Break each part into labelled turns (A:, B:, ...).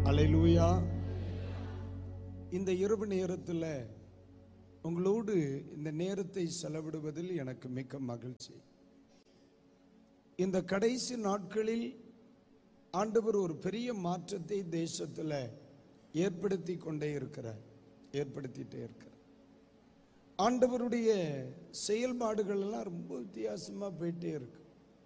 A: அல்லேலூயா இந்த இரவு நேரத்தில் உங்களோடு இந்த நேரத்தை செலவிடுவதில் எனக்கு மிக்க மகிழ்ச்சி இந்த கடைசி நாட்களில் ஆண்டவர் ஒரு பெரிய மாற்றத்தை தேசத்தில் ஏற்படுத்தி கொண்டே இருக்கிறார் ஏற்படுத்திட்டே இருக்கிறார் ஆண்டவருடைய செயல்பாடுகள் எல்லாம் ரொம்ப வித்தியாசமா போயிட்டே இருக்கு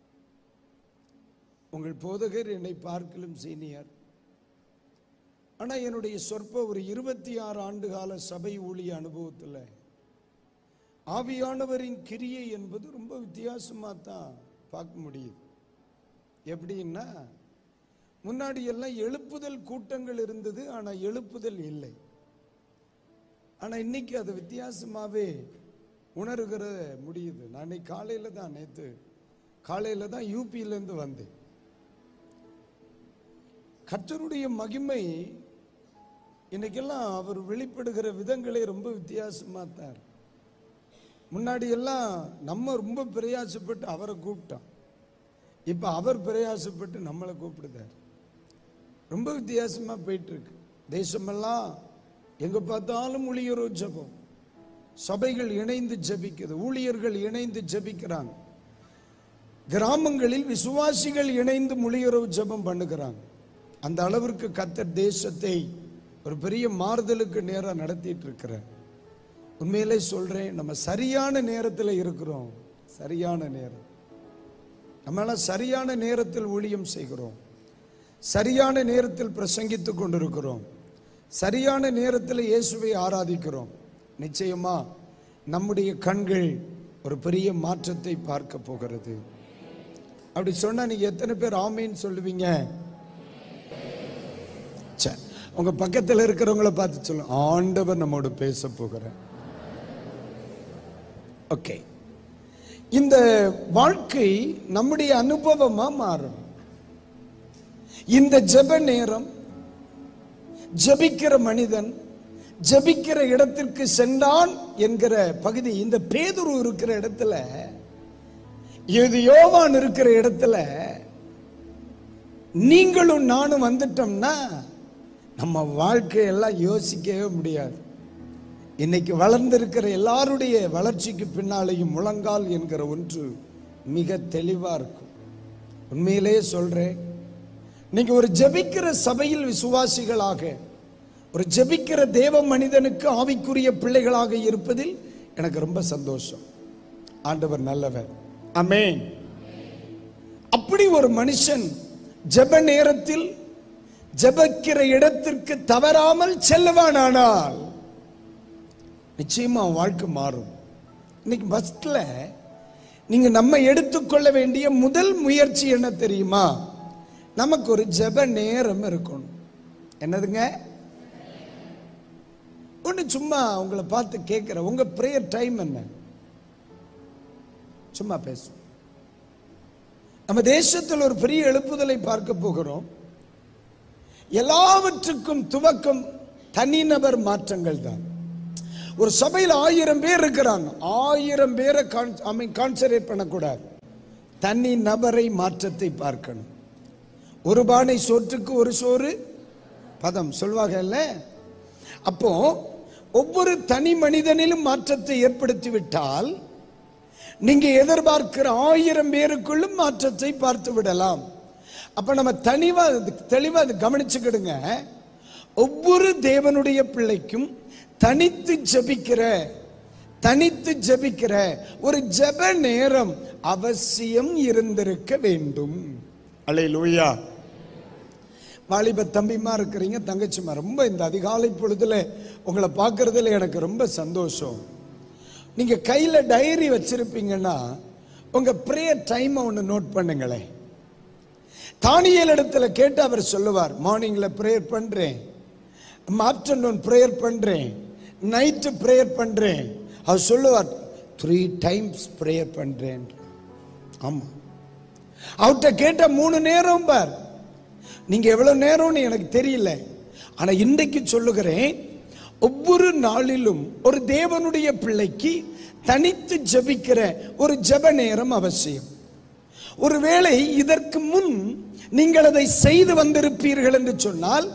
A: உங்கள் போதகர் என்னை பார்க்கலும் சீனியர் ஆனா என்னுடைய சொற்ப ஒரு இருபத்தி ஆறு ஆண்டு கால சபை ஊழிய அனுபவத்தில் ஆவியானவரின் கிரியை என்பது ரொம்ப வித்தியாசமா தான் பார்க்க முடியுது எப்படின்னா முன்னாடி எல்லாம் எழுப்புதல் கூட்டங்கள் இருந்தது ஆனா எழுப்புதல் இல்லை ஆனா இன்னைக்கு அது வித்தியாசமாவே உணர்கிற முடியுது நான் இன்னைக்கு காலையில தான் நேத்து காலையில தான் யூபியில இருந்து வந்தேன் கர்த்தருடைய மகிமை இன்னைக்கெல்லாம் அவர் வெளிப்படுகிற விதங்களே ரொம்ப வித்தியாசமா தான் இருக்கு. முன்னாடி எல்லாம் நம்ம ரொம்ப பிரயாசப்பட்டு அவரை கூப்பிட்டோம் இப்ப அவர் பிரயாசப்பட்டு நம்மளை கூப்பிடுதார் ரொம்ப வித்தியாசமா போயிட்டு இருக்கு தேசமெல்லாம் எங்க பார்த்தாலும் ஊழியரோ ஜெபம் சபைகள் இணைந்து ஜெபிக்குது ஊழியர்கள் இணைந்து ஜெபிக்கிறாங்க கிராமங்களில் விசுவாசிகள் இணைந்து மொழியுறவு ஜெபம் பண்ணுகிறாங்க அந்த அளவிற்கு கத்தர் தேசத்தை ஒரு பெரிய மாறுதலுக்கு நேரா நடத்திட்டு இருக்கிறார் உண்மையிலே சொல்றேன் நம்ம சரியான நேரத்தில் இருக்கிறோம் சரியான நேரம் நம்மளாம் சரியான நேரத்தில் ஊழியம் செய்கிறோம் சரியான நேரத்தில் பிரசங்கித்துக் கொண்டிருக்கிறோம் சரியான நேரத்தில் இயேசுவை ஆராதிக்கிறோம் நிச்சயமா நம்முடைய கண்கள் ஒரு பெரிய மாற்றத்தை பார்க்க போகிறது அப்படி சொன்னா நீங்க எத்தனை பேர் ஆமீன்னு சொல்லுவீங்க சரி உங்க பக்கத்தில் இருக்கிறவங்கள பார்த்து சொல்லுங்க ஆண்டவர் நம்மோடு பேச போகிறார் ஓகே இந்த வாழ்க்கை நம்முடைய அனுபவமா மாறும் இந்த ஜெப நேரம் ஜெபிக்கிற மனிதன் ஜெபிக்கிற இடத்திற்கு சென்றான் என்கிற பகுதி இந்த பேதுரு இருக்கிற இடத்துல இது யோவான் இருக்கிற இடத்துல நீங்களும் நானும் வந்துட்டோம்னா நம்ம வாழ்க்கையெல்லாம் யோசிக்கவே முடியாது இன்னைக்கு வளர்ந்திருக்கிற எல்லாருடைய வளர்ச்சிக்கு பின்னாலேயும் முழங்கால் என்கிற ஒன்று மிக தெளிவா இருக்கும் உண்மையிலேயே சொல்றேன் நீங்க ஒரு ஜெபிக்கிற சபையில் விசுவாசிகளாக ஒரு ஜெபிக்கிற தேவ மனிதனுக்கு ஆவிக்குரிய பிள்ளைகளாக இருப்பதில் எனக்கு ரொம்ப சந்தோஷம் ஆண்டவர் நல்லவர் அமேன் அப்படி ஒரு மனுஷன் ஜெப நேரத்தில் ஜெபிக்கிற இடத்திற்கு தவறாமல் செல்லுவானானால் நிச்சயமா அவன் வாழ்க்கை மாறும் இன்னைக்கு ஃபர்ஸ்ட்ல நீங்க நம்ம எடுத்துக்கொள்ள வேண்டிய முதல் முயற்சி என்ன தெரியுமா நமக்கு ஒரு ஜெப நேரம் இருக்கணும் என்னதுங்க ஒன்று சும்மா உங்களை பார்த்து கேட்குறேன் உங்க ப்ரேயர் டைம் என்ன சும்மா பேசும் நம்ம தேசத்தில் ஒரு பெரிய எழுப்புதலை பார்க்க போகிறோம் எல்லாவற்றுக்கும் துவக்கம் தனிநபர் மாற்றங்கள் தான் ஒரு சபையில் ஆயிரம் பேர் இருக்கிறாங்க ஆயிரம் பேரை கான்சன்ட்ரேட் பண்ணக்கூடாது தனி நபரை மாற்றத்தை பார்க்கணும் ஒரு பானை சோற்றுக்கு ஒரு சோறு பதம் சொல்வாங்கல்ல அப்போ ஒவ்வொரு தனி மனிதனிலும் மாற்றத்தை ஏற்படுத்தி விட்டால் நீங்க எதிர்பார்க்கிற ஆயிரம் பேருக்குள்ளும் மாற்றத்தை பார்த்து விடலாம் அப்ப நம்ம தனிவா தெளிவா அது கவனிச்சுக்கிடுங்க ஒவ்வொரு தேவனுடைய பிள்ளைக்கும் தனித்து ஜெபிக்கிற தனித்து ஜெபிக்கிற ஒரு ஜெப நேரம் அவசியம் இருந்திருக்க வேண்டும் அலையிலூயா வாலிப தம்பிமா இருக்கிறீங்க தங்கச்சிமா ரொம்ப இந்த அதிகாலை பொழுதுல உங்களை பார்க்கறதுல எனக்கு ரொம்ப சந்தோஷம் நீங்க கையில டைரி வச்சிருப்பீங்கன்னா உங்க ப்ரேயர் டைம் ஒன்று நோட் பண்ணுங்களேன் தானியல் இடத்துல கேட்டு அவர் சொல்லுவார் மார்னிங்ல ப்ரேயர் பண்றேன் ஆஃப்டர்நூன் ப்ரேயர் பண்றேன் நைட்டு ப்ரேயர் பண்றேன் அவர் சொல்லுவார் த்ரீ டைம்ஸ் ப்ரேயர் பண்றேன் ஆமா அவர்கிட்ட கேட்ட மூணு நேரம் பார் நீங்க எவ்வளவு நேரம்னு எனக்கு தெரியல ஆனா இன்றைக்கு சொல்லுகிறேன் ஒவ்வொரு நாளிலும் ஒரு தேவனுடைய பிள்ளைக்கு தனித்து ஜெபிக்கிற ஒரு ஜெப நேரம் அவசியம் ஒருவேளை இதற்கு முன் நீங்கள் அதை செய்து வந்திருப்பீர்கள் என்று சொன்னால்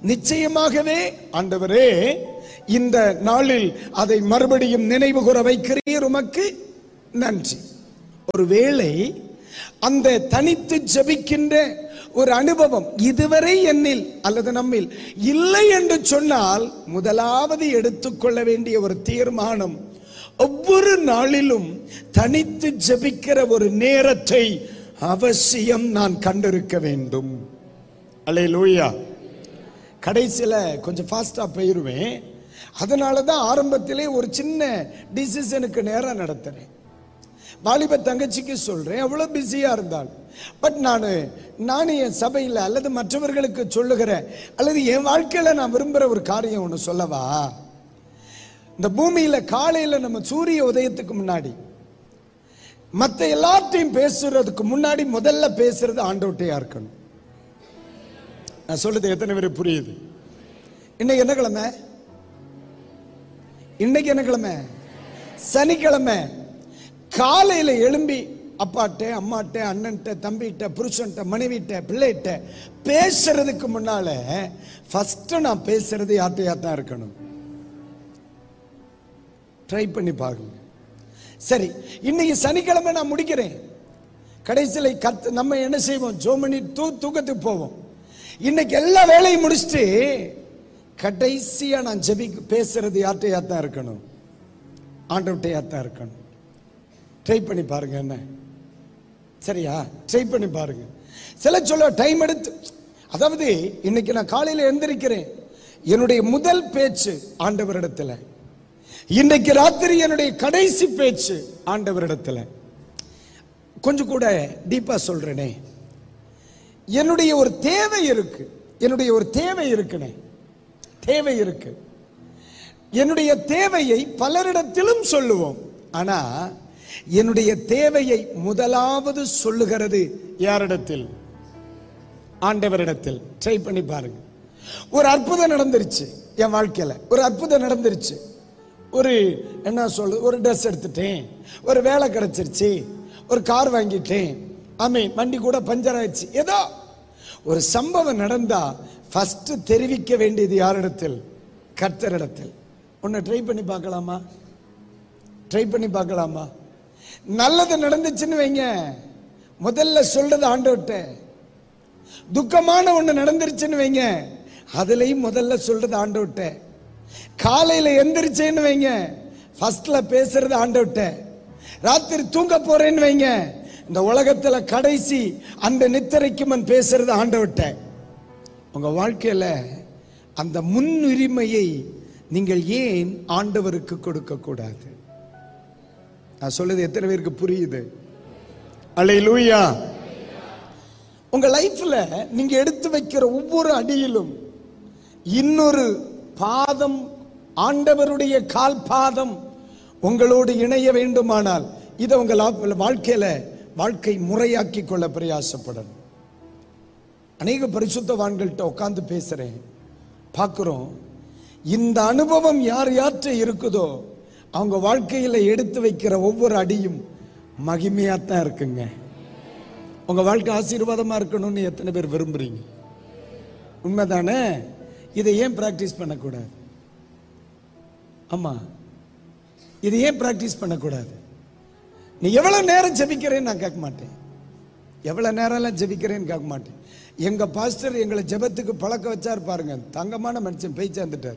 A: நிச்சயமாகவே ஆண்டவரே இந்த நாளில் அதை மறுபடியும் நினைவு கூற வைக்கிறீர் உமக்கு நன்றி ஒருவேளை அந்த தனித்து ஜெபிக்கின்ற ஒரு அனுபவம் இதுவரை என்னில் அல்லது நம்மில் இல்லை என்று சொன்னால் முதலாவது எடுத்துக்கொள்ள வேண்டிய ஒரு தீர்மானம் ஒவ்வொரு நாளிலும் தனித்து ஜெபிக்கிற ஒரு நேரத்தை அவசியம் நான் கண்டிருக்க வேண்டும் அல்லேலூயா கடைசியில் கொஞ்சம் ஃபாஸ்டா போயிருவேன் அதனால தான் ஆரம்பத்திலே ஒரு சின்ன டிசிஷனுக்கு நேரம் நடத்துறேன் வாலிப தங்கச்சிக்கு சொல்றேன் அவ்வளவு பிஸியா இருந்தால் பட் நான் நான் என் சபையில் அல்லது மற்றவர்களுக்கு சொல்லுகிற அல்லது என் வாழ்க்கையில நான் விரும்புற ஒரு காரியம் ஒன்று சொல்லவா இந்த பூமியில காலையில நம்ம சூரிய உதயத்துக்கு முன்னாடி மற்ற எல்லாத்தையும் பேசுறதுக்கு முன்னாடி முதல்ல பேசுறது ஆண்டோட்டையா இருக்கணும் நான் சொல்றது எத்தனை பேர் புரியுது இன்னைக்கு என்ன கிழமை இன்னைக்கு என்ன கிழமை சனிக்கிழமை காலையில எழும்பி அப்பாட்ட அம்மாட்ட அண்ணன்ட்ட தம்பிகிட்ட புருஷன்ட்ட மனைவிட்ட பிள்ளைகிட்ட பேசுறதுக்கு முன்னால ஃபர்ஸ்ட் நான் பேசுறது யார்ட்டையா தான் இருக்கணும் ட்ரை பண்ணி பாருங்க சரி இன்னைக்கு சனிக்கிழமை நான் முடிக்கிறேன் கடைசியில் கத்து நம்ம என்ன செய்வோம் ஜோமணி தூ தூக்கத்துக்கு போவோம் இன்னைக்கு எல்லா வேலையும் முடிச்சுட்டு கடைசியா நான் ஜெபி பேசுறது யார்கிட்டயா தான் இருக்கணும் ஆண்டவட்டையா தான் இருக்கணும் ட்ரை பண்ணி பாருங்க என்ன சரியா ட்ரை பண்ணி பாருங்க சில சொல்ல டைம் எடுத்து அதாவது இன்னைக்கு நான் காலையில எந்திரிக்கிறேன் என்னுடைய முதல் பேச்சு ஆண்டவரிடத்துல இன்னைக்கு ராத்திரி என்னுடைய கடைசி பேச்சு ஆண்டவரிடத்துல கொஞ்சம் கூட டீப்பா சொல்றேனே என்னுடைய ஒரு தேவை இருக்கு என்னுடைய ஒரு தேவை இருக்குனே தேவை இருக்கு என்னுடைய தேவையை பலரிடத்திலும் சொல்லுவோம் ஆனா என்னுடைய தேவையை முதலாவது சொல்லுகிறது யாரிடத்தில் ஆண்டவரிடத்தில் ட்ரை பண்ணி பாருங்க ஒரு அற்புதம் நடந்துருச்சு என் வாழ்க்கையில ஒரு அற்புதம் நடந்துருச்சு ஒரு என்ன சொல்லு ஒரு ட்ரெஸ் எடுத்துட்டேன் ஒரு வேலை கிடைச்சிருச்சு ஒரு கார் வாங்கிட்டேன் ஆமே வண்டி கூட பஞ்சர் ஆயிடுச்சு ஏதோ ஒரு சம்பவம் நடந்தா ஃபர்ஸ்ட் தெரிவிக்க வேண்டியது யாரிடத்தில் கர்த்தரிடத்தில் ஒன்னு ட்ரை பண்ணி பார்க்கலாமா ட்ரை பண்ணி பார்க்கலாமா நல்லது நடந்துச்சுன்னு வைங்க முதல்ல சொல்றது ஆண்டவர்கிட்ட துக்கமான ஒண்ணு நடந்துருச்சுன்னு வைங்க அதுலயும் முதல்ல சொல்றது ஆண்டவர்கிட்ட காலையில எந்திரிச்சேன்னு வைங்க ஃபர்ஸ்ட்ல பேசுறது ஆண்டவர்கிட்ட ராத்திரி தூங்க போறேன்னு வைங்க இந்த உலகத்துல கடைசி அந்த நித்திரைக்கு மன் பேசுறது ஆண்டவர்கிட்ட உங்க வாழ்க்கையில அந்த முன்னுரிமையை நீங்கள் ஏன் ஆண்டவருக்கு கொடுக்க கூடாது நான் சொல்றது எத்தனை பேருக்கு புரியுது அல்லேலூயா உங்க லைஃப்ல நீங்க எடுத்து வைக்கிற ஒவ்வொரு அடியிலும் இன்னொரு பாதம் ஆண்டவருடைய கால் பாதம் உங்களோடு இணைய வேண்டுமானால் இதை உங்க லா- வாழ்க்கையில வாழ்க்கை முறையாக்கி கொள்ள பிரயாசப்படணும் அநேக பரிசுத்தவான்கள்ட்ட உட்கார்ந்து பேசுறேன் பார்க்கிறோம் இந்த அனுபவம் யார் யார்கிட்ட இருக்குதோ அவங்க வாழ்க்கையில எடுத்து வைக்கிற ஒவ்வொரு அடியும் மகிமையாத்தான் இருக்குங்க உங்க வாழ்க்கை ஆசீர்வாதமா இருக்கணும்னு எத்தனை பேர் விரும்புறீங்க உண்மைதானே இதை ஏன் பிராக்டிஸ் பண்ணக்கூடாது ஆமா இதை ஏன் பிராக்டிஸ் பண்ணக்கூடாது நீ எவ்வளவு நேரம் ஜெபிக்கிறேன்னு நான் கேட்க மாட்டேன் எவ்வளவு நேரம்லாம் ஜெபிக்கிறேன்னு கேட்க மாட்டேன் எங்க பாஸ்டர் எங்களை ஜெபத்துக்கு பழக்க வச்சார் பாருங்க தங்கமான மனுஷன் பேய் சேர்ந்துட்டார்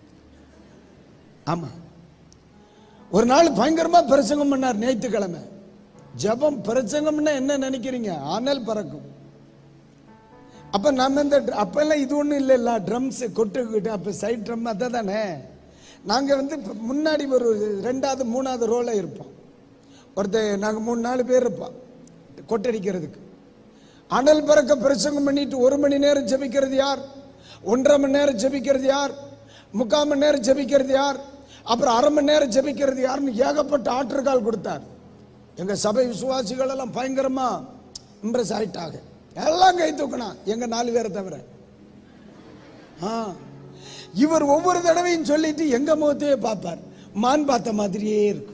A: ஆமா ஒரு நாள் பயங்கரமா பிரசங்கம் பண்ணார் ஞாயிற்றுக்கிழமை ஜெபம் பிரசங்கம்னா என்ன நினைக்கிறீங்க ஆனல் பறக்கும் அப்ப நம்ம இந்த அப்பெல்லாம் இது ஒண்ணும் இல்லைல்ல ட்ரம்ஸ் கொட்டுக்கிட்டு அப்ப சைட் ட்ரம் அதை தானே நாங்க வந்து இப்ப முன்னாடி ஒரு ரெண்டாவது மூணாவது ரோல இருப்போம் ஒருத்தர் நாங்க மூணு நாலு பேர் இருப்போம் கொட்டடிக்கிறதுக்கு அனல் பறக்க பிரசங்கம் பண்ணிட்டு ஒரு மணி நேரம் ஜெபிக்கிறது யார் ஒன்றரை மணி நேரம் ஜெபிக்கிறது யார் முக்கால் மணி நேரம் ஜெபிக்கிறது யார் அப்புறம் அரை மணி நேரம் ஜெபிக்கிறது யாருன்னு ஏகப்பட்ட ஆற்றுக்கால் கொடுத்தார் எங்க சபை விசுவாசிகள் எல்லாம் பயங்கரமா இம்ப்ரெஸ் ஆயிட்டாங்க எல்லாம் கை தூக்கினா எங்க நாலு பேரை தவிர ஆ. இவர் ஒவ்வொரு தடவையும் சொல்லிட்டு எங்க முகத்தையே பார்ப்பார் மான் பார்த்த மாதிரியே இருக்கும்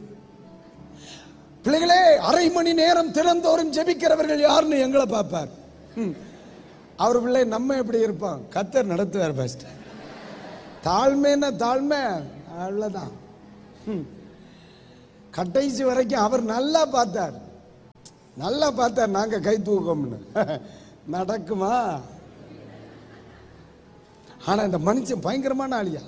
A: பிள்ளைகளே அரை மணி நேரம் திறந்தோறும் ஜெபிக்கிறவர்கள் யாருன்னு எங்களை பார்ப்பார் ம். அவர் பிள்ளை நம்ம எப்படி இருப்போம் கத்தர் நடத்துவார் ஃபர்ஸ்ட் தாழ்மைன்னா தாழ்மை அவ்வளோதான் ம். கடைசி வரைக்கும் அவர் நல்லா பார்த்தார் நல்லா பார்த்தார் நாங்க கை தூக்கம்னு நடக்குமா ஆனா இந்த மனுஷன் பயங்கரமான ஆளியா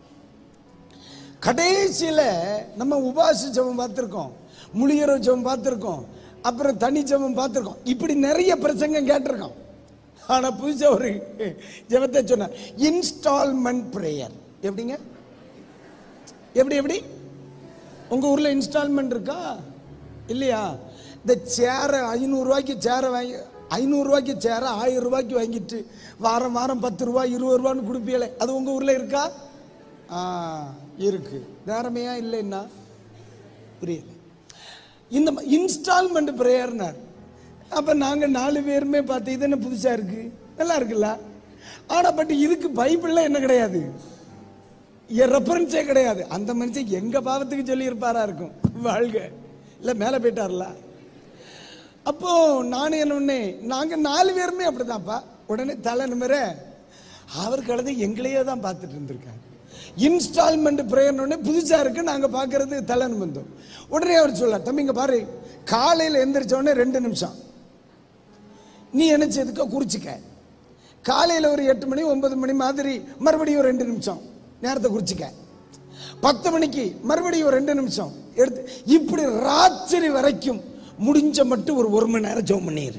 A: கடைசியில நம்ம உபாச ஜெபம் பார்த்திருக்கோம் முழியற ஜெபம் பார்த்திருக்கோம் அப்புறம் தனி ஜெபம் பார்த்திருக்கோம் இப்படி நிறைய பிரசங்கம் கேட்டிருக்கோம் ஆனா புதுசா ஒரு ஜெபத்தை சொன்ன இன்ஸ்டால்மெண்ட் பிரேயர் எப்படிங்க எப்படி எப்படி உங்க ஊர்ல இன்ஸ்டால்மெண்ட் இருக்கா இல்லையா இந்த சேரை ஐநூறுரூவாய்க்கு சேரை வாங்கி ஐநூறுரூவாய்க்கு சேரை ஆயிரம் ரூபாய்க்கு வாங்கிட்டு வாரம் வாரம் பத்து ரூபாய் இருபது ரூபான்னு கொடுப்பீங்களே அது உங்க ஊர்ல இருக்கா ஆ இருக்கு நேரமையா இல்லைன்னா புரியல இந்த இன்ஸ்டால்மெண்ட் பிரேயர்னார் அப்ப நாங்க நாலு பேருமே பார்த்து இது என்ன புதுசா இருக்கு நல்லா இருக்குல்ல ஆனா பட் இதுக்கு பைபிள்ல என்ன கிடையாது ரெஃபரன்ஸே கிடையாது அந்த மனுஷன் எங்க பாவத்துக்கு சொல்லி இருப்பாரா இருக்கும் வாழ்க இல்ல மேல போயிட்டார்ல அப்போ நானும் என்ன பண்ணே நாங்க நாலு பேருமே அப்படிதான்ப்பா உடனே தலை நிமிர அவர் கலந்து எங்களையே தான் பார்த்துட்டு இருந்திருக்காரு இன்ஸ்டால்மெண்ட் பிரேயர் உடனே புதுசா இருக்கு நாங்க பார்க்கறது தலை நிமிந்தோம் உடனே அவர் சொல்ல தம்பிங்க பாரு காலையில எந்திரிச்ச உடனே ரெண்டு நிமிஷம் நீ நினைச்சதுக்க குறிச்சிக்க காலையில ஒரு எட்டு மணி ஒன்பது மணி மாதிரி மறுபடியும் ஒரு ரெண்டு நிமிஷம் நேரத்தை குறிச்சிக்க பத்து மணிக்கு மறுபடியும் ஒரு ரெண்டு நிமிஷம் எடுத்து இப்படி ராத்திரி வரைக்கும் முடிஞ்ச மட்டும் ஒரு ஒரு மணி நேரம் ஜெபம் பண்ணிடு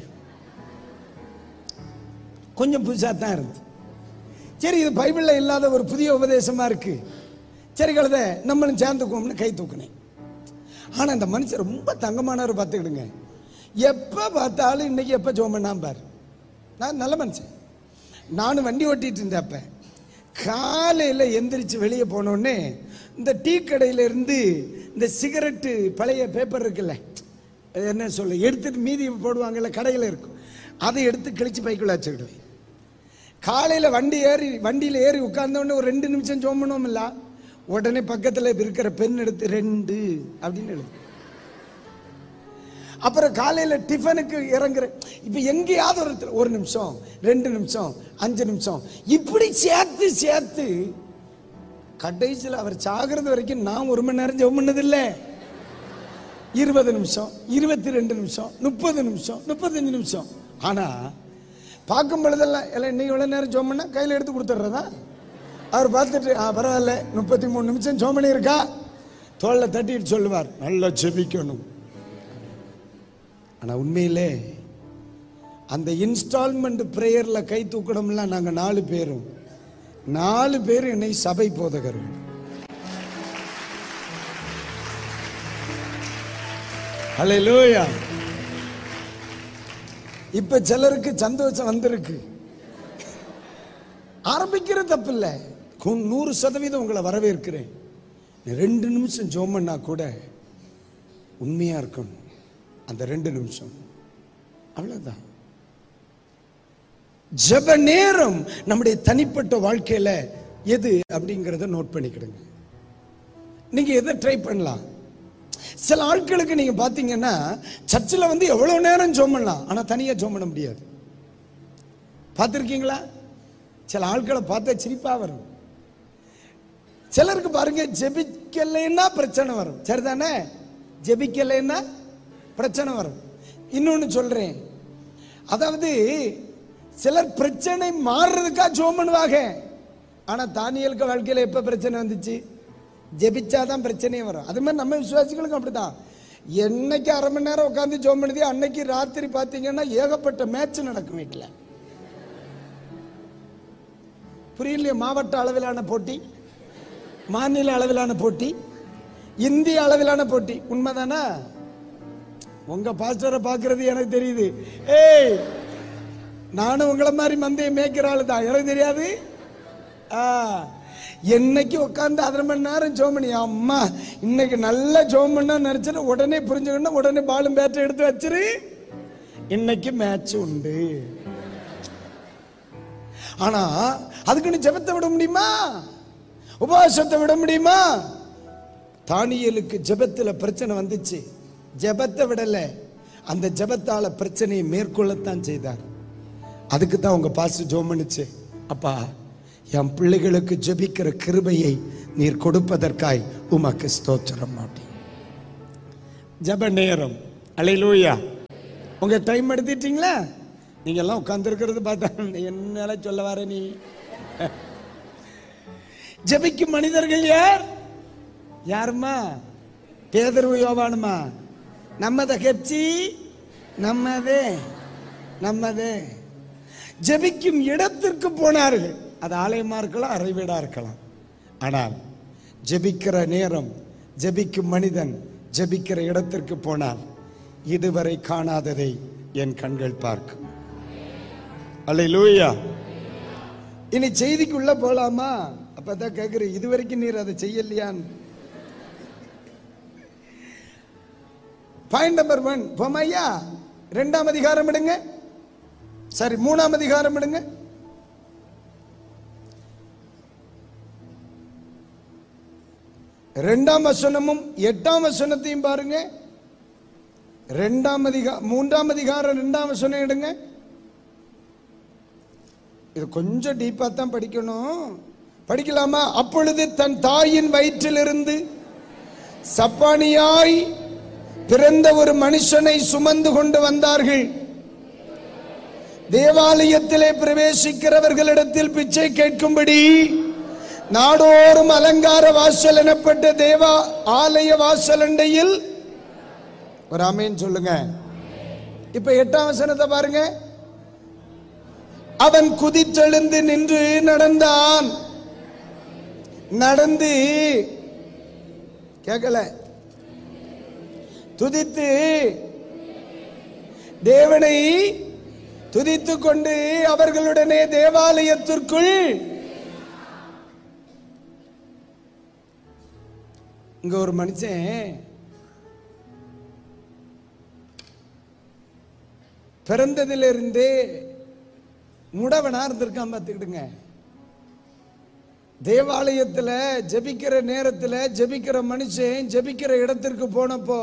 A: கொஞ்சம் புதுசா தான் இருந்து சரி இது பைபிள்ல இல்லாத ஒரு புதிய உபதேசமா இருக்கு சரி கழுத நம்மளும் சேர்ந்துக்குவோம்னு கை தூக்குனேன் ஆனா இந்த மனுஷன் ரொம்ப தங்கமானவர் பார்த்துக்கிடுங்க எப்ப பார்த்தாலும் இன்னைக்கு எப்ப ஜோம் பண்ணாம பாரு நான் நல்ல மனுஷன் நானும் வண்டி ஓட்டிட்டு இருந்தேன் அப்ப காலையில எந்திரிச்சு வெளியே போனோடனே இந்த டீ கடையில இருந்து இந்த சிகரெட்டு பழைய பேப்பர் இருக்குல்ல அது என்ன சொல்ல எடுத்துட்டு மீதி போடுவாங்கல்ல கடையில் இருக்கும் அதை எடுத்து கிழிச்சு பைக்குள்ள வச்சுக்கிடுவேன் காலையில வண்டி ஏறி வண்டியில ஏறி உட்கார்ந்த உடனே ஒரு ரெண்டு நிமிஷம் ஜோம் பண்ணுவோம்ல உடனே பக்கத்துல இருக்கிற பெண் எடுத்து ரெண்டு அப்படின்னு எழுது அப்புறம் காலையில டிஃபனுக்கு இறங்குற இப்ப எங்கேயாவது ஒரு இடத்துல ஒரு நிமிஷம் ரெண்டு நிமிஷம் அஞ்சு நிமிஷம் இப்படி சேர்த்து சேர்த்து கடைசியில் அவர் சாகிறது வரைக்கும் நான் ஒரு மணி நேரம் ஜெபம் பண்ணதில்லை இருபது நிமிஷம் இருபத்தி ரெண்டு நிமிஷம் முப்பது நிமிஷம் முப்பத்தஞ்சு நிமிஷம் ஆனா பார்க்கும் பொழுதெல்லாம் எல்லாம் இன்னைக்கு எவ்வளவு நேரம் ஜோம் பண்ணா கையில எடுத்து கொடுத்துட்றதா அவர் பார்த்துட்டு ஆ பரவாயில்ல முப்பத்தி மூணு நிமிஷம் ஜோம் இருக்கா தோல்ல தட்டிட்டு சொல்லுவார் நல்லா ஜெபிக்கணும் ஆனா உண்மையிலே அந்த இன்ஸ்டால்மெண்ட் பிரேயர்ல கை தூக்கணும்லாம் நாங்க நாலு பேரும் நாலு பேரும் என்னை சபை போதகர்கள் ஹalleluya இப்ப சிலருக்கு சந்தோஷம் வந்திருக்கு ஆரம்பிக்கிற தப்பு இல்லை நூறு சதவீதம் உங்களை வரவேற்கிறேன் நீ ரெண்டு நிமிஷம் ஜோம் பண்ணா கூட உண்மையா இருக்கணும் அந்த ரெண்டு நிமிஷம் அவ்வளவுதான் ஜெப நேரம் நம்முடைய தனிப்பட்ட வாழ்க்கையில எது அப்படிங்கறத நோட் பண்ணிக்கிடுங்க நீங்க எதை ட்ரை பண்ணலாம் சில ஆட்களுக்கு நீங்க பாத்தீங்கன்னா சர்ச்சில் வந்து எவ்வளவு நேரம் ஜோம் பண்ணலாம் ஆனா தனியா ஜோம் பண்ண முடியாது பார்த்துருக்கீங்களா சில ஆட்களை பார்த்தா சிரிப்பா வரும் சிலருக்கு பாருங்க ஜெபிக்கலைன்னா பிரச்சனை வரும் சரிதானே ஜெபிக்கலைன்னா பிரச்சனை வரும் இன்னொன்னு சொல்றேன் அதாவது சிலர் பிரச்சனை மாறுறதுக்கா ஜோம் பண்ணுவாங்க ஆனா தானியலுக்கு வாழ்க்கையில எப்ப பிரச்சனை வந்துச்சு ஜெபிச்சாதான் பிரச்சனையே வரும் அது மாதிரி நம்ம விசுவாசிகளுக்கும் அப்படிதான் என்னைக்கு அரை மணி நேரம் உட்காந்து ஜோம் பண்ணுது அன்னைக்கு ராத்திரி பார்த்தீங்கன்னா ஏகப்பட்ட மேட்ச் நடக்கும் வீட்டில் புரியலையே மாவட்ட அளவிலான போட்டி மாநில அளவிலான போட்டி இந்திய அளவிலான போட்டி உண்மைதானா உங்க பாஸ்டரை பார்க்கிறது எனக்கு தெரியுது ஏய் நானும் உங்களை மாதிரி மந்தையை மேய்க்கிற ஆளு தான் எனக்கு தெரியாது ஆ, என்னைக்கு உட்காந்து அரை மணி நேரம் ஜோம் பண்ணி அம்மா இன்னைக்கு நல்ல ஜோம் பண்ணா நினைச்சிட்டு உடனே புரிஞ்சுக்கணும் உடனே பாலும் பேட்டை எடுத்து வச்சிரு இன்னைக்கு மேட்ச் உண்டு ஆனா அதுக்குன்னு ஜெபத்தை விட முடியுமா உபவாசத்தை விட முடியுமா தானியலுக்கு ஜெபத்துல பிரச்சனை வந்துச்சு ஜெபத்தை விடல அந்த ஜெபத்தால பிரச்சனையை மேற்கொள்ளத்தான் செய்தார் அதுக்கு தான் உங்க பாசு ஜோம் பண்ணுச்சு அப்பா என் பிள்ளைகளுக்கு ஜெபிக்கிற கிருபையை நீர் கொடுப்பதற்காய் உமக்கு ஸ்தோத்திரம் மாட்டேன் ஜப நேரம் அலையிலூயா உங்க டைம் எடுத்துட்டீங்களா நீங்க எல்லாம் உட்கார்ந்துருக்கிறது பார்த்தா என்னால சொல்ல வர நீ ஜெபிக்கும் மனிதர்கள் யார் யாருமா பேதர்வு யோவானுமா நம்மத கட்சி நம்மதே நம்மதே ஜெபிக்கும் இடத்திற்கு போனார்கள் அது ஆலயமா இருக்கலாம் அறைவீடா இருக்கலாம் ஆனால் ஜெபிக்கிற நேரம் ஜெபிக்கும் மனிதன் ஜெபிக்கிற இடத்திற்கு போனால் இதுவரை காணாததை என் கண்கள் பார்க்கும் அல்லேலூயா இனி செய்திக்குள்ள போலாமா அப்பதான் கேக்குறேன் இதுவரைக்கும் நீர் அதை செய்யலையான்னு பாயிண்ட் நம்பர் ஒன் போமையா ரெண்டாம் அதிகாரம் எடுங்க சரி மூணாம் அதிகாரம் எடுங்க ரெண்டாம் வசனமும் எட்டாம் வசனத்தையும் பாருங்க ரெண்டாம் அதிகா மூன்றாம் அதிகாரம் ரெண்டாம் வசனம் எடுங்க இது கொஞ்சம் டீப்பா தான் படிக்கணும் படிக்கலாமா அப்பொழுது தன் தாயின் வயிற்றிலிருந்து சப்பானியாய் பிறந்த ஒரு மனுஷனை சுமந்து கொண்டு வந்தார்கள் தேவாலயத்திலே பிரவேசிக்கிறவர்களிடத்தில் பிச்சை கேட்கும்படி நாடோறும் அலங்கார வாசல் எனப்பட்ட தேவா ஆலய வாசல் அண்டையில் ஒரு ஆமீன் சொல்லுங்க இப்ப எட்டாம் வசனத்தை பாருங்க அவன் குதித்தெழுந்து நின்று நடந்தான் நடந்து கேட்கல துதித்து தேவனை துதித்து கொண்டு அவர்களுடனே தேவாலயத்திற்குள் இங்க ஒரு மனுஷன் பிறந்ததிலிருந்தே முடவனா இருந்திருக்கான் பார்த்துக்கிடுங்க தேவாலயத்துல ஜெபிக்கிற நேரத்துல ஜெபிக்கிற மனுஷன் ஜெபிக்கிற இடத்திற்கு போனப்போ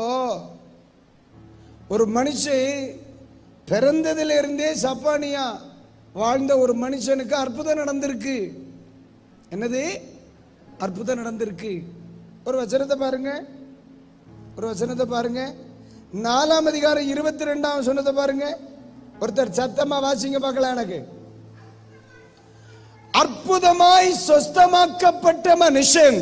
A: ஒரு மனுஷன் பிறந்ததிலிருந்தே சப்பானியா வாழ்ந்த ஒரு மனுஷனுக்கு அற்புதம் நடந்திருக்கு என்னது அற்புதம் நடந்திருக்கு ஒரு வசனத்தை பாருங்க ஒரு வசனத்தை பாருங்க நாலாம் அதிகாரம் இருபத்தி ரெண்டாம் வசனத்தை பாருங்க ஒருத்தர் சத்தமா வாசிங்க பார்க்கலாம் எனக்கு அற்புதமாய் சொஸ்தமாக்கப்பட்ட மனுஷன்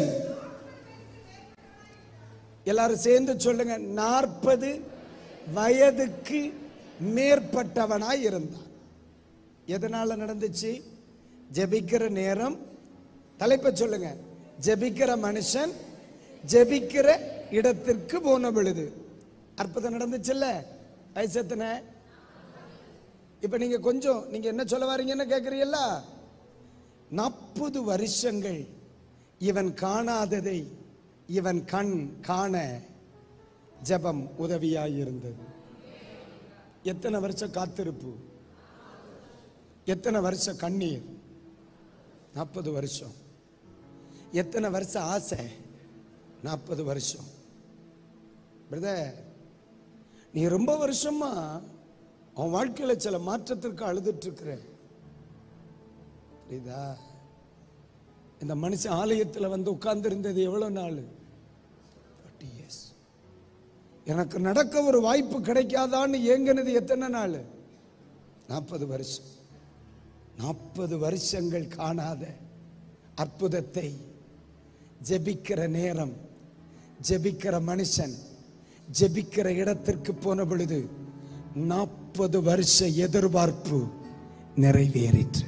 A: எல்லாரும் சேர்ந்து சொல்லுங்க நாற்பது வயதுக்கு மேற்பட்டவனாய் இருந்தான் எதனால நடந்துச்சு ஜெபிக்கிற நேரம் தலைப்பை சொல்லுங்க ஜெபிக்கிற மனுஷன் ஜெபிக்கிற இடத்திற்கு போன பொழுது அற்புதம் நடந்துச்சுல்ல வயசு எத்தனை இப்ப நீங்க கொஞ்சம் நீங்க என்ன சொல்ல வாரீங்கன்னு கேக்குறீல்ல நாற்பது வருஷங்கள் இவன் காணாததை இவன் கண் காண ஜெபம் உதவியாயிருந்தது எத்தனை வருஷம் காத்திருப்பு எத்தனை வருஷம் கண்ணீர் நாற்பது வருஷம் எத்தனை வருஷம் ஆசை நாற்பது வருஷம் பிரதர் நீ ரொம்ப வருஷமா அவன் வாழ்க்கையில சில மாற்றத்திற்கு அழுதுட்டு இருக்கிற புரியுதா இந்த மனுஷன் ஆலயத்துல வந்து உட்கார்ந்து இருந்தது எவ்வளவு நாள் 40 years எனக்கு நடக்க ஒரு வாய்ப்பு கிடைக்காதான்னு ஏங்கினது எத்தனை நாள் நாற்பது வருஷம் நாற்பது வருஷங்கள் காணாத அற்புதத்தை ஜெபிக்கிற நேரம் ஜெபிக்கிற மனுஷன் ஜெபிக்கிற இடத்திற்கு போன பொழுது நாற்பது வருஷ எதிர்பார்ப்பு நிறைவேறிற்று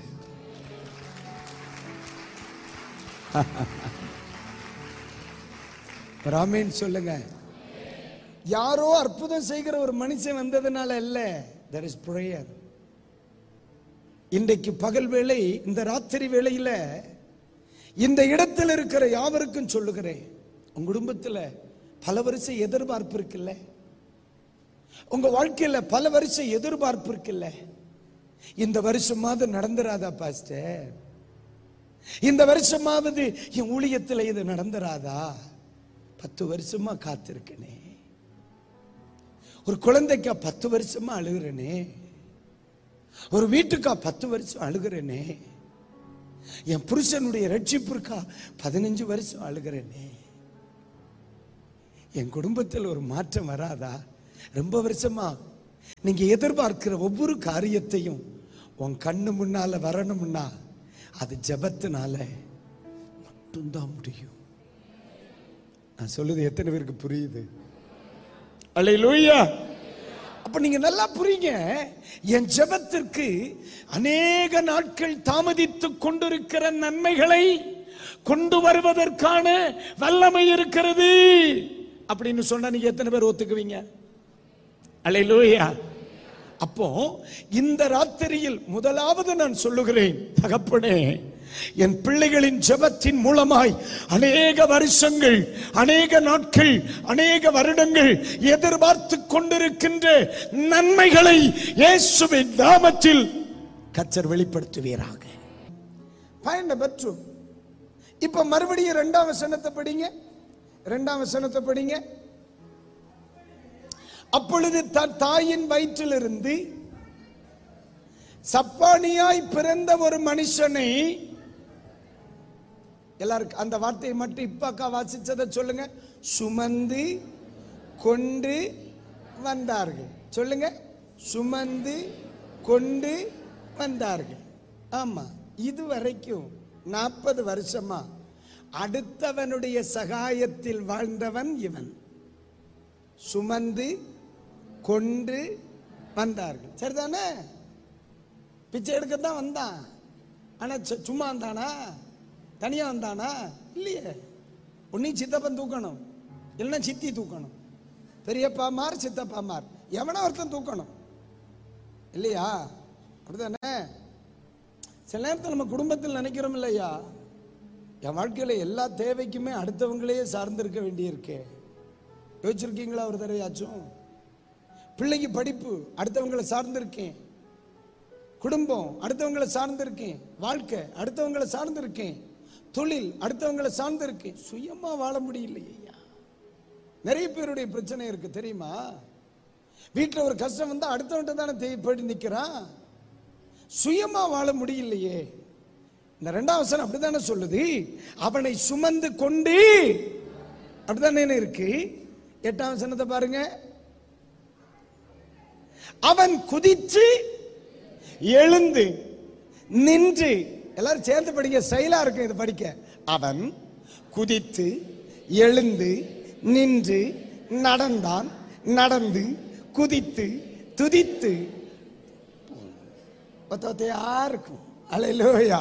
A: ராமேன் சொல்லுங்க யாரோ அற்புதம் செய்கிற ஒரு மனுஷன் வந்ததுனால இல்ல there is prayer இன்றைக்கு பகல் வேளை இந்த ராத்திரி வேளையில இந்த இடத்தில் இருக்கிற யாவருக்கும் சொல்லுகிறேன் உங்க குடும்பத்துல பல வருஷம் எதிர்பார்ப்பு இருக்குல்ல உங்க வாழ்க்கையில பல வருஷம் எதிர்பார்ப்பு இருக்குல்ல இந்த வருஷமாவது நடந்துராதா பாஸ்டர் இந்த வருஷமாவது என் ஊழியத்துல இது நடந்துராதா பத்து வருஷமா காத்திருக்கனே ஒரு குழந்தைக்கா பத்து வருஷமா அழுகிறனே ஒரு வீட்டுக்கா பத்து வருஷம் அழுகிறேனே என் புருஷனுடைய ரட்சிப்பிற்கா பதினஞ்சு வருஷம் அழுகிறேனே என் குடும்பத்தில் ஒரு மாற்றம் வராதா ரொம்ப வருஷமா நீங்க எதிர்பார்க்கிற ஒவ்வொரு காரியத்தையும் உன் கண்ணு முன்னால வரணும்னா அது ஜெபத்தினால மட்டும்தான் முடியும் நான் சொல்லுது எத்தனை பேருக்கு புரியுது அல்லேலூயா அப்ப நீங்க நல்லா புரியுங்க என் ஜெபத்திற்கு அநேக நாட்கள் தாமதித்துக் கொண்டிருக்கிற நன்மைகளை கொண்டு வருவதற்கான வல்லமை இருக்கிறது அப்படின்னு சொன்னா நீங்க எத்தனை பேர் ஒத்துக்குவீங்க அல்லேலூயா அப்போ இந்த ராத்திரியில் முதலாவது நான் சொல்லுகிறேன் தகப்பனே என் பிள்ளைகளின் ஜெபத்தின் மூலமாய் அநேக வருஷங்கள் அநேக நாட்கள் அநேக வருடங்கள் எதிர்பார்த்து கொண்டிருக்கின்ற நன்மைகளை இயேசுவின் நாமத்தில் கச்சர் வெளிப்படுத்துவீராக பயண பெற்றும் இப்ப மறுபடியும் இரண்டாம் வசனத்தை படிங்க இரண்டாம் வசனத்தை படிங்க அப்பொழுது தன் தாயின் வயிற்றிலிருந்து சப்பானியாய் பிறந்த ஒரு மனுஷனை எல்லாருக்கும் அந்த வார்த்தையை மட்டும் இப்ப அக்கா வாசிச்சதை சொல்லுங்க சுமந்து கொண்டு வந்தார்கள் சொல்லுங்க சுமந்து கொண்டு வந்தார்கள் ஆமா இது வரைக்கும் நாற்பது வருஷமா அடுத்தவனுடைய சகாயத்தில் வாழ்ந்தவன் இவன் சுமந்து கொண்டு வந்தார்கள் சரிதானே பிச்சை எடுக்க தான் வந்தான் ஆனா சு- சும்மா வந்தானா தனியா வந்தானா இல்லையே ஒன்னையும் சித்தப்பன் தூக்கணும் இல்லைன்னா சித்தி தூக்கணும் பெரியப்பாமார் சித்தப்பாமார் எவனோ ஒருத்தன் தூக்கணும் இல்லையா அப்படிதானே சில நேரத்தில் நம்ம குடும்பத்தில் நினைக்கிறோம் இல்லையா என் வாழ்க்கையில எல்லா தேவைக்குமே அடுத்தவங்களையே சார்ந்திருக்க வேண்டியிருக்கே யோசிச்சிருக்கீங்களா ஒரு தடவையாச்சும் பிள்ளைக்கு படிப்பு அடுத்தவங்களை சார்ந்திருக்கேன் குடும்பம் அடுத்தவங்களை சார்ந்திருக்கேன் வாழ்க்கை அடுத்தவங்களை சார்ந்திருக்கேன் தொழில் அடுத்தவங்களை சார்ந்திருக்கேன் சுயமா வாழ முடியலையே ஐயா நிறைய பேருடைய பிரச்சனை இருக்கு தெரியுமா வீட்டில் ஒரு கஷ்டம் வந்தா அடுத்தவன்ட்ட தானே தேய் போயிட்டு நிக்கிறான் சுயமா வாழ முடியலையே இந்த ரெண்டாம் வசனம் அப்படித்தானே சொல்லுது அவனை சுமந்து கொண்டு அப்படித்தானே இருக்கு எட்டாம் வசனத்தை பாருங்க அவன் குதிச்சு எழுந்து நின்று எல்லாரும் சேர்ந்து படிக்க செயலா இருக்கு இது படிக்க அவன் குதித்து எழுந்து நின்று நடந்தான் நடந்து குதித்து துதித்து ஒத்த ஒத்தையா இருக்கும் அலையிலோயா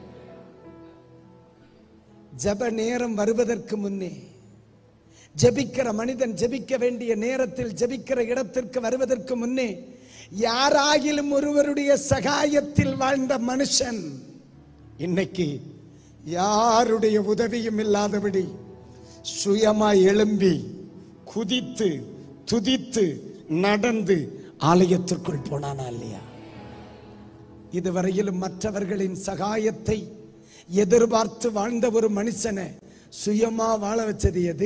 A: ஜெப நேரம் வருவதற்கு முன்னே ஜெபிக்கிற மனிதன் ஜெபிக்க வேண்டிய நேரத்தில் ஜெபிக்கிற இடத்திற்கு வருவதற்கு முன்னே யாராகிலும் ஒருவருடைய சகாயத்தில் வாழ்ந்த மனுஷன் இன்னைக்கு யாருடைய உதவியும் இல்லாதபடி சுயமாய் எழும்பி குதித்து துதித்து நடந்து ஆலயத்திற்குள் போனானா இல்லையா இதுவரையிலும் மற்றவர்களின் சகாயத்தை எதிர்பார்த்து வாழ்ந்த ஒரு மனுஷனை சுயமா வாழ வச்சது எது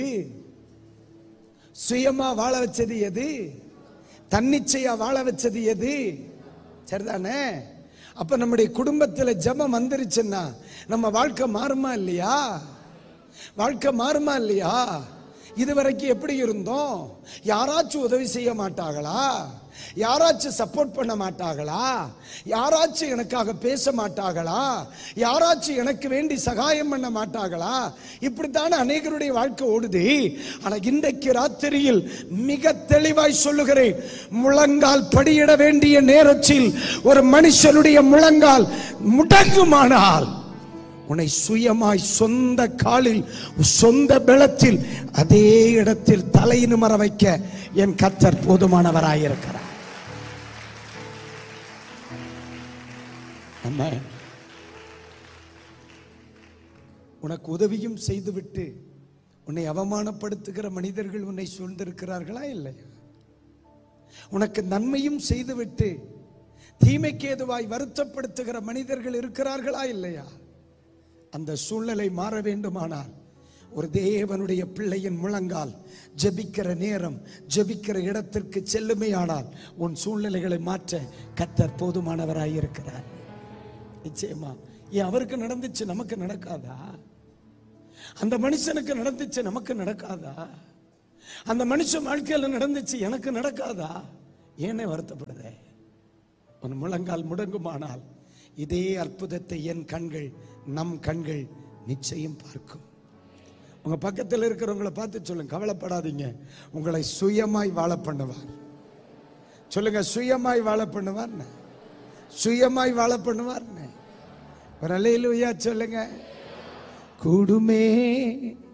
A: சுயமா வாழ வச்சது எது தன்னிச்சையா வாழ வச்சது எது சரிதானே அப்ப நம்முடைய குடும்பத்துல ஜெபம் வந்துருச்சுன்னா நம்ம வாழ்க்கை மாறுமா இல்லையா வாழ்க்கை மாறுமா இல்லையா இதுவரைக்கும் எப்படி இருந்தோம் யாராச்சும் உதவி செய்ய மாட்டாங்களா யாராச்சும் சப்போர்ட் பண்ண மாட்டாங்களா யாராச்சும் எனக்காக பேச மாட்டாங்களா யாராச்சும் எனக்கு வேண்டி சகாயம் பண்ண மாட்டாங்களா இப்படித்தானே அநேகருடைய வாழ்க்கை ஓடுது ஆனா இன்றைக்கு ராத்திரியில் மிக தெளிவாய் சொல்லுகிறேன் முழங்கால் படியிட வேண்டிய நேரத்தில் ஒரு மனுஷனுடைய முழங்கால் முடங்குமானால் உன்னை சுயமாய் சொந்த காலில் சொந்த பலத்தில் அதே இடத்தில் தலை நிமர வைக்க என் கத்தர் போதுமானவராயிருக்கிறார் அம்மா உனக்கு உதவியும் செய்துவிட்டு உன்னை அவமானப்படுத்துகிற மனிதர்கள் உன்னை சூழ்ந்திருக்கிறார்களா இல்லையா உனக்கு நன்மையும் செய்துவிட்டு தீமைக்கு ஏதுவாய் வருத்தப்படுத்துகிற மனிதர்கள் இருக்கிறார்களா இல்லையா அந்த சூழ்நிலை மாற வேண்டுமானால் ஒரு தேவனுடைய பிள்ளையின் முழங்கால் ஜெபிக்கிற நேரம் ஜெபிக்கிற இடத்திற்கு செல்லுமையானால் உன் சூழ்நிலைகளை மாற்ற கத்தர் போதுமானவராய் இருக்கிறார் நிச்சயமா ஏன் அவருக்கு நடந்துச்சு நமக்கு நடக்காதா அந்த மனுஷனுக்கு நடந்துச்சு நமக்கு நடக்காதா அந்த மனுஷன் வாழ்க்கையில நடந்துச்சு எனக்கு நடக்காதா ஏனே வருத்தப்படுதே உன் முழங்கால் முடங்குமானால் இதே அற்புதத்தை என் கண்கள் நம் கண்கள் நிச்சயம் பார்க்கும் உங்க பக்கத்தில் இருக்கிறவங்கள பார்த்து சொல்லுங்க கவலைப்படாதீங்க உங்களை சுயமாய் வாழ பண்ணுவார் சொல்லுங்க சுயமாய் வாழ பண்ணுவார்னு சுயமாய் வாழ பண்ணுவார்னு ஒரு அலையிலுயா சொல்லுங்க கூடுமே